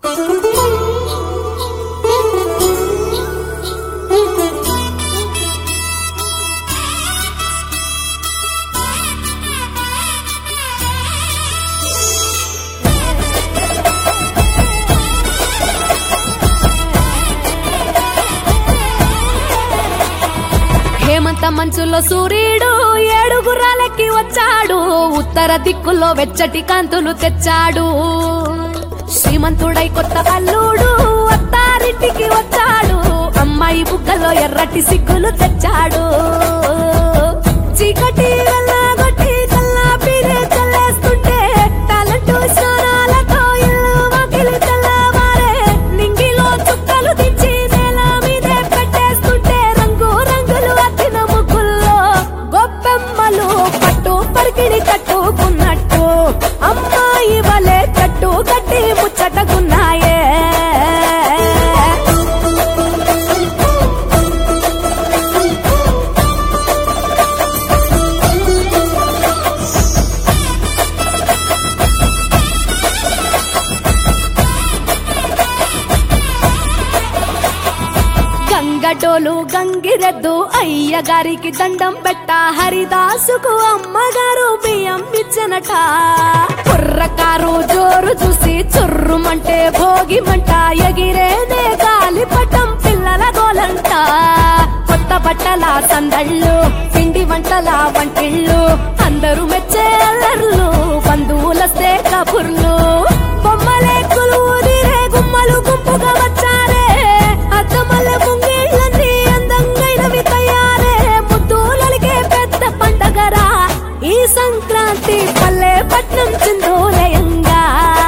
హేమంత మంచులో సూర్యుడు ఏడుగురాలకి వచ్చాడు ఉత్తర దిక్కులో వెచ్చటి కాంతులు తెచ్చాడు శ్రీమంతుడై కొత్త అల్లుడు అత్తారింటికి వచ్చాడు అమ్మాయి బుగ్గలో ఎర్రటి సిగ్గులు తెచ్చాడు చీకటి వెళ్ళగొట్టి కల్లాపిరే చల్లేస్తుంటే టాలెంట్ స్నానాలతో ఇల్లు వాకిలి తెల్లవారే నింగిలో చుక్కలు దించి నేల మీదే పెట్టేస్తుంటే రంగు రంగులు అద్దిన ముగ్గుల్లో గొప్పెమ్మలు పట్టు పరికిడి కట్టుకున్నట్టు అమ్మాయి వలె కట్టు కట్టి ముచ్చటకున్నాయే గంగటోలు గంగిరెద్దు అయ్య గారికి దండం పెట్ట హరిదాసుకు అమ్మగారు బియ్యం ఇచ్చనట కుర్రకారు జోరు చూసి చుర్రుమంటే భోగిమంట ఎగిరేనే గాలిపటం పిల్లల గోలంట కొత్త బట్టల సందళ్ళు పిండి వంటల వంటిళ్ళు అందరూ మెచ్చే అల్లర్లు బంధువులస్తే కబుర్లు బొమ్మలే కొలువుదిరే గుమ్మలు గుంపుగా వచ్చారే అద్దమల్ల ముంగిళ్ళన్నీ అందంగైనవి తయారే ముద్దులలిగే పెద్ద పండగరా ఈ సంక్రాంతి పల్లె పట్నం చిందోలయంగా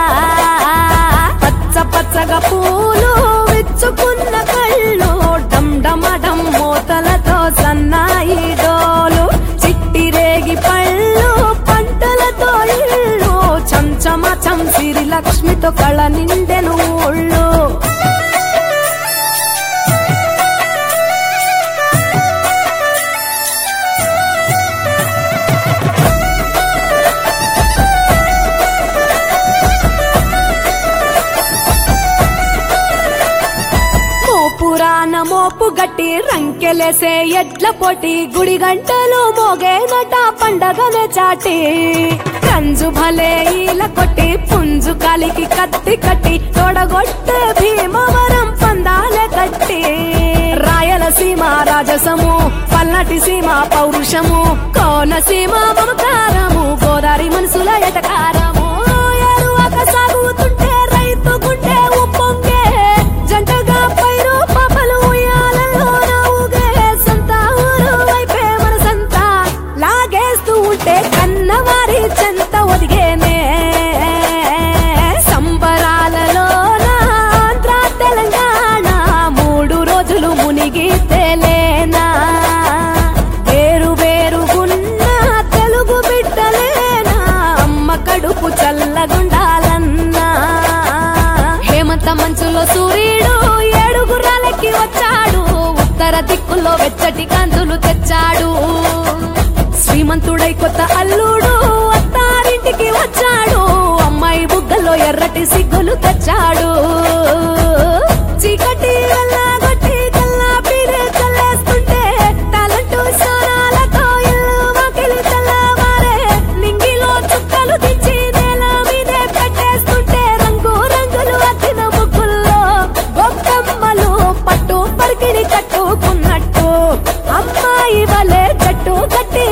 పచ్చ పచ్చగా పూలు విచ్చుకున్న కళ్ళు డమ్ డమడం మూతలతో సన్నాయి డోలు చిట్టి రేగి పళ్ళు పంటలతో ఇళ్ళు చంచమ చంసిరి లక్ష్మితో కళ నిండెను ఊళ్ళు మోపురాన మోపు గట్టి రంకెలేసే ఎడ్ల పొటి గుడి గంటలు మోగేనట పండగనే చాటి కంజు భలే ఈల కొట్టి పుంజు కాలికి కత్తి కట్టి తొడగొట్టే భీమవరం పందాలే కట్టి రాయలసీమ రాజసము పల్నటి సీమ పౌరుషము కోనసీమ మమకారము గోదారి మనసుల ఎటకారము ఎరువక సాగుతుంటే రైతు గుండె ఉప్పొంగే జంటగా పైరు పాపలు ఉయ్యాలలో నవ్వుగే సంత ఊరు వైపే మనసంతా లాగేస్తూ ఉంటే కన్నవారి చెంత ఒదిగేనే సంబరాలలో ఆంధ్ర తెలంగాణ మూడు రోజులు మునిగి తేలేనా వేరు వేరుగున్న తెలుగు బిడ్డలేనా అమ్మ కడుపు చల్లగుండాలన్నా హేమంత మంచులో సూర్యుడు ఏడుగురాలకి వచ్చాడు ఉత్తర దిక్కులో వెచ్చటి కాంతులు తెచ్చాడు శ్రీమంతుడై కొత్త అల్లుడు అత్తారింటికి వచ్చాడు అమ్మాయి బుగ్గలో ఎర్రటి సిగ్గులు తెచ్చాడు చీకటి వెళ్ళగొట్టి కల్లాపిరే చల్లేస్తుంటే టాలెంట్ స్నానాలతో ఇల్లు వాకిలి తెల్లవారే నింగిలో చుక్కలు దించి నేల మీదే పెట్టేస్తుంటే రంగు రంగులు అద్దిన ముగ్గుల్లో గొప్పమ్మలు పట్టు పరికిడి కట్టుకున్నట్టు అమ్మాయి వలె జట్టు కట్టి